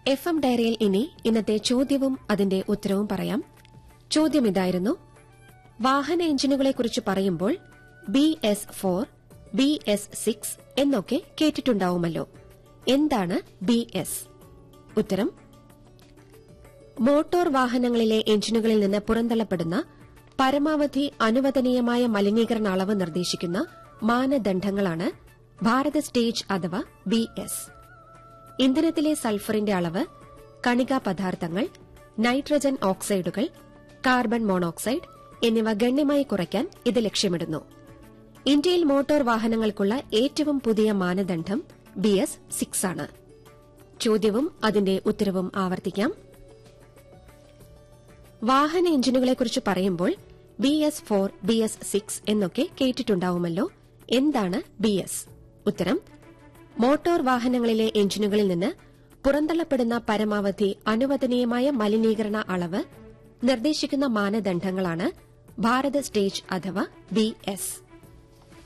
F M ഡയറിയിൽ ഇനി ഇന്നത്തെ ചോദ്യവും അതിന്റെ ഉത്തരവും പറയാം ചോദ്യം ഇതായിരുന്നു വാഹന എഞ്ചിനുകളെക്കുറിച്ച് പറയുമ്പോൾ B S four B S six എന്നൊക്കെ കേട്ടിട്ടുണ്ടാവുമല്ലോ എന്താണ് ബി എസ് ഉത്തരം മോട്ടോർ വാഹനങ്ങളിലെ എഞ്ചിനുകളിൽ നിന്ന് പുറന്തള്ളപ്പെടുന്ന പരമാവധി അനുവദനീയമായ മലിനീകരണ അളവ് നിർദ്ദേശിക്കുന്ന മാനദണ്ഡങ്ങളാണ് ഭാരത് സ്റ്റേജ് അഥവാ ബി എസ് ഇന്ധനത്തിലെ സൾഫറിന്റെ അളവ് കണികാ പദാർത്ഥങ്ങൾ നൈട്രജൻ ഓക്സൈഡുകൾ കാർബൺ മോണോക്സൈഡ് എന്നിവ ഗണ്യമായി കുറയ്ക്കാൻ ഇത് ലക്ഷ്യമിടുന്നു ഇന്ത്യയിൽ മോട്ടോർ വാഹനങ്ങൾക്കുള്ള ഏറ്റവും പുതിയ മാനദണ്ഡം ബി എസ് സിക്സ് ആണ് ചോദ്യവും അതിന്റെ ഉത്തരവും ആവർത്തിക്കാം വാഹന എഞ്ചിനുകളെക്കുറിച്ച് പറയുമ്പോൾ B S four B S six എന്നൊക്കെ കേട്ടിട്ടുണ്ടാവുമല്ലോ എന്താണ് ബി എസ് ഉത്തരം മോട്ടോർ വാഹനങ്ങളിലെ എഞ്ചിനുകളിൽ നിന്ന് പുറന്തള്ളപ്പെടുന്ന പരമാവധി അനുവദനീയമായ മലിനീകരണ അളവ് നിർദ്ദേശിക്കുന്ന മാനദണ്ഡങ്ങളാണ് ഭാരത് സ്റ്റേജ് അഥവാ ബി എസ്